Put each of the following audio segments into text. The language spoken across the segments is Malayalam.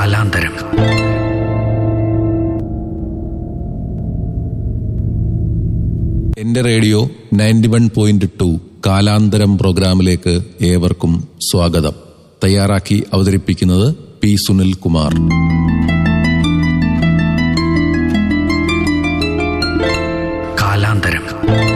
കാലാന്തരം എന്റെ radio ninety one point two കാലാന്തരം പ്രോഗ്രാമിലേക്ക് ഏവർക്കും സ്വാഗതം തയ്യാറാക്കി അവതരിപ്പിക്കുന്നത് പി സുനിൽ കുമാർ കാലാന്തരം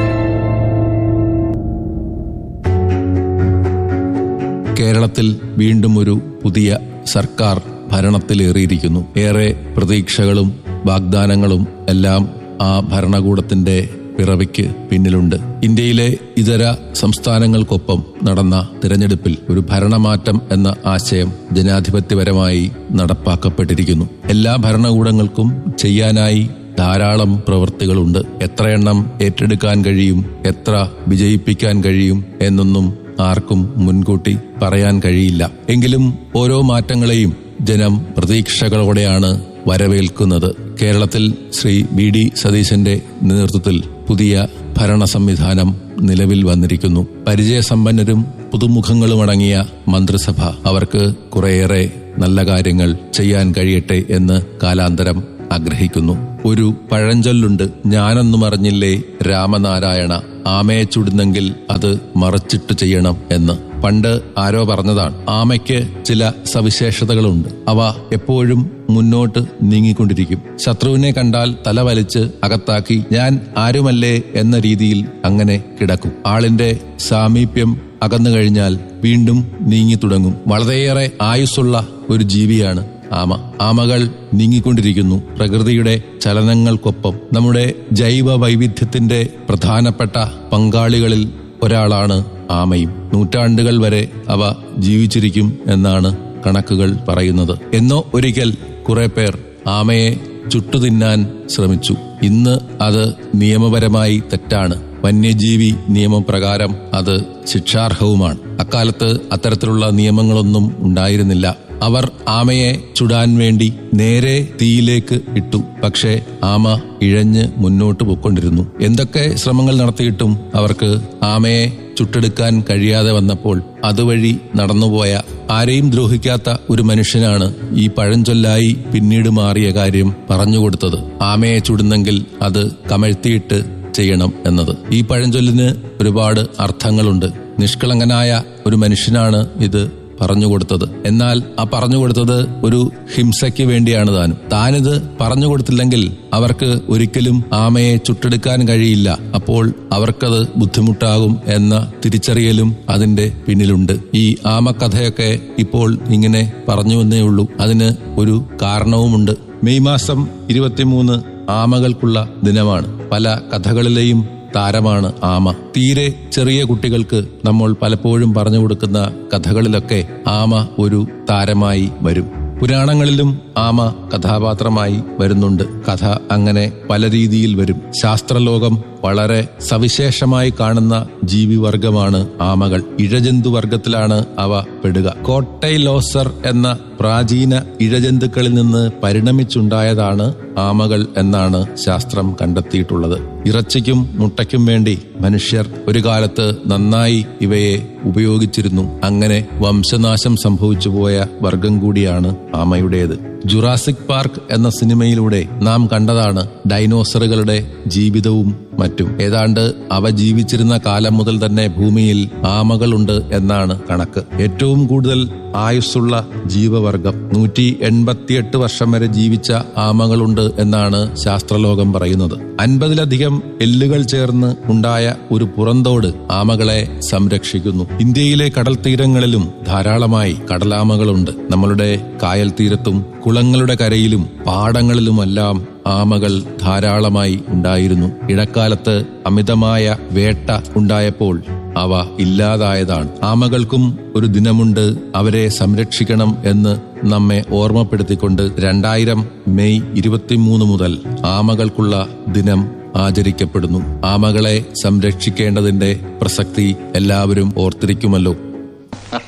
കേരളത്തിൽ വീണ്ടും ഒരു പുതിയ സർക്കാർ ഭരണത്തിലേറിയിരിക്കുന്നു ഏറെ പ്രതീക്ഷകളും വാഗ്ദാനങ്ങളും എല്ലാം ആ ഭരണകൂടത്തിന്റെ പിറവിക്ക് പിന്നിലുണ്ട് ഇന്ത്യയിലെ ഇതര സംസ്ഥാനങ്ങൾക്കൊപ്പം നടന്ന തിരഞ്ഞെടുപ്പിൽ ഒരു ഭരണമാറ്റം എന്ന ആശയം ജനാധിപത്യപരമായി നടപ്പാക്കപ്പെട്ടിരിക്കുന്നു എല്ലാ ഭരണകൂടങ്ങൾക്കും ചെയ്യാനായി ധാരാളം പ്രവൃത്തികളുണ്ട് എത്രയെണ്ണം ഏറ്റെടുക്കാൻ കഴിയും എത്ര വിജയിപ്പിക്കാൻ കഴിയും എന്നൊന്നും ആർക്കും മുൻകൂട്ടി പറയാൻ കഴിയില്ല എങ്കിലും ഓരോ മാറ്റങ്ങളെയും ജനം പ്രതീക്ഷകളോടെയാണ് വരവേൽക്കുന്നത് കേരളത്തിൽ ശ്രീ വി ഡി സതീശന്റെ നേതൃത്വത്തിൽ പുതിയ ഭരണ സംവിധാനം നിലവിൽ വന്നിരിക്കുന്നു പരിചയസമ്പന്നരും പുതുമുഖങ്ങളുമടങ്ങിയ മന്ത്രിസഭ അവർക്ക് കുറേയേറെ നല്ല കാര്യങ്ങൾ ചെയ്യാൻ കഴിയട്ടെ എന്ന് കാലാന്തരം ആഗ്രഹിക്കുന്നു ഒരു പഴഞ്ചൊല്ലുണ്ട് ഞാനൊന്നും അറിഞ്ഞില്ലേ രാമനാരായണ ആമയെ ചുടുന്നെങ്കിൽ അത് മറച്ചിട്ട് ചെയ്യണം എന്ന് പണ്ട് ആരോ പറഞ്ഞതാണ് ആമയ്ക്ക് ചില സവിശേഷതകളുണ്ട് അവ എപ്പോഴും മുന്നോട്ട് നീങ്ങിക്കൊണ്ടിരിക്കും ശത്രുവിനെ കണ്ടാൽ തല വലിച്ച് അകത്താക്കി ഞാൻ ആരുമല്ലേ എന്ന രീതിയിൽ അങ്ങനെ കിടക്കും ആളിന്റെ സാമീപ്യം അകന്നു കഴിഞ്ഞാൽ വീണ്ടും നീങ്ങി തുടങ്ങും വളരെയേറെ ആയുസ്സുള്ള ഒരു ജീവിയാണ് ആമ ആമകൾ നീങ്ങിക്കൊണ്ടിരിക്കുന്നു പ്രകൃതിയുടെ ചലനങ്ങൾക്കൊപ്പം നമ്മുടെ ജൈവ വൈവിധ്യത്തിന്റെ പ്രധാനപ്പെട്ട പങ്കാളികളിൽ ഒരാളാണ് ആമയും നൂറ്റാണ്ടുകൾ വരെ അവ ജീവിച്ചിരിക്കും എന്നാണ് കണക്കുകൾ പറയുന്നത് എന്നോ ഒരിക്കൽ കുറെ പേർ ആമയെ ചുട്ടുതിന്നാൻ ശ്രമിച്ചു ഇന്ന് അത് നിയമപരമായി തെറ്റാണ് വന്യജീവി നിയമപ്രകാരം അത് ശിക്ഷാർഹവുമാണ് അക്കാലത്ത് അത്തരത്തിലുള്ള നിയമങ്ങളൊന്നും ഉണ്ടായിരുന്നില്ല അവർ ആമയെ ചുടാൻ വേണ്ടി നേരെ തീയിലേക്ക് ഇട്ടു പക്ഷേ ആമ ഇഴഞ്ഞ് മുന്നോട്ട് പോയിക്കൊണ്ടിരുന്നു എന്തൊക്കെ ശ്രമങ്ങൾ നടത്തിയിട്ടും അവർക്ക് ആമയെ ചുട്ടെടുക്കാൻ കഴിയാതെ വന്നപ്പോൾ അതുവഴി നടന്നുപോയ ആരെയും ദ്രോഹിക്കാത്ത ഒരു മനുഷ്യനാണ് ഈ പഴഞ്ചൊല്ലായി പിന്നീട് മാറിയ കാര്യം പറഞ്ഞുകൊടുത്തത് ആമയെ ചുടുന്നെങ്കിൽ അത് കമഴ്ത്തിയിട്ട് ചെയ്യണം എന്നത് ഈ പഴഞ്ചൊല്ലിന് ഒരുപാട് അർത്ഥങ്ങളുണ്ട് നിഷ്കളങ്കനായ ഒരു മനുഷ്യനാണ് ഇത് പറഞ്ഞു കൊടുത്തത് എന്നാൽ ആ പറഞ്ഞു കൊടുത്തത് ഒരു ഹിംസയ്ക്ക് വേണ്ടിയാണ് താനും താനിത് പറഞ്ഞു കൊടുത്തില്ലെങ്കിൽ അവർക്ക് ഒരിക്കലും ആമയെ ചുട്ടെടുക്കാൻ കഴിയില്ല അപ്പോൾ അവർക്കത് ബുദ്ധിമുട്ടാകും എന്ന തിരിച്ചറിയലും അതിന്റെ പിന്നിലുണ്ട് ഈ ആമക്കഥയൊക്കെ ഇപ്പോൾ ഇങ്ങനെ പറഞ്ഞു വന്നേ ഉള്ളൂ അതിന് ഒരു കാരണവുമുണ്ട് മെയ് മാസം ഇരുപത്തിമൂന്ന് ആമകൾക്കുള്ള ദിനമാണ് പല കഥകളിലെയും താരമാണ് ആമ തീരെ ചെറിയ കുട്ടികൾക്ക് നമ്മൾ പലപ്പോഴും പറഞ്ഞു കൊടുക്കുന്ന കഥകളിലൊക്കെ ആമ ഒരു താരമായി വരും പുരാണങ്ങളിലും ആമ കഥാപാത്രമായി വരുന്നുണ്ട് കഥ അങ്ങനെ പല രീതിയിൽ വരും ശാസ്ത്രലോകം വളരെ സവിശേഷമായി കാണുന്ന ജീവിവർഗമാണ് ആമകൾ ഇഴജന്തു വർഗത്തിലാണ് അവ പെടുക കോട്ടൈലോസർ എന്ന പ്രാചീന ഇഴജന്തുക്കളിൽ നിന്ന് പരിണമിച്ചുണ്ടായതാണ് ആമകൾ എന്നാണ് ശാസ്ത്രം കണ്ടെത്തിയിട്ടുള്ളത് ഇറച്ചിക്കും മുട്ടയ്ക്കും വേണ്ടി മനുഷ്യർ ഒരു കാലത്ത് നന്നായി ഇവയെ ഉപയോഗിച്ചിരുന്നു അങ്ങനെ വംശനാശം സംഭവിച്ചു പോയ വർഗം കൂടിയാണ് ആമയുടേത് ജുറാസിക് പാർക്ക് എന്ന സിനിമയിലൂടെ നാം കണ്ടതാണ് ഡൈനോസറുകളുടെ ജീവിതവും മറ്റും ഏതാണ്ട് അവ ജീവിച്ചിരുന്ന കാലം മുതൽ തന്നെ ഭൂമിയിൽ ആമകളുണ്ട് എന്നാണ് കണക്ക് ഏറ്റവും കൂടുതൽ ആയുസ്സുള്ള ജീവവർഗം നൂറ്റി എൺപത്തിയെട്ട് വർഷം വരെ ജീവിച്ച ആമകളുണ്ട് എന്നാണ് ശാസ്ത്രലോകം പറയുന്നത് അൻപതിലധികം എല്ലുകൾ ചേർന്ന് ഉണ്ടായ ഒരു പുറന്തോട് ആമകളെ സംരക്ഷിക്കുന്നു ഇന്ത്യയിലെ കടൽ തീരങ്ങളിലും ധാരാളമായി കടലാമകളുണ്ട് നമ്മളുടെ കായൽ തീരത്തും കുളങ്ങളുടെ കരയിലും പാടങ്ങളിലുമെല്ലാം ആമകൾ ധാരാളമായി ഉണ്ടായിരുന്നു ഇടക്കാലത്ത് അമിതമായ വേട്ട ഉണ്ടായപ്പോൾ അവ ഇല്ലാതായതാണ് ആമകൾക്കും ഒരു ദിനമുണ്ട് അവരെ സംരക്ഷിക്കണം എന്ന് നമ്മെ ഓർമ്മപ്പെടുത്തിക്കൊണ്ട് രണ്ടായിരം മെയ് ഇരുപത്തിമൂന്ന് മുതൽ ആമകൾക്കുള്ള ദിനം ആചരിക്കപ്പെടുന്നു ആമകളെ സംരക്ഷിക്കേണ്ടതിന്റെ പ്രസക്തി എല്ലാവരും ഓർത്തിരിക്കുമല്ലോ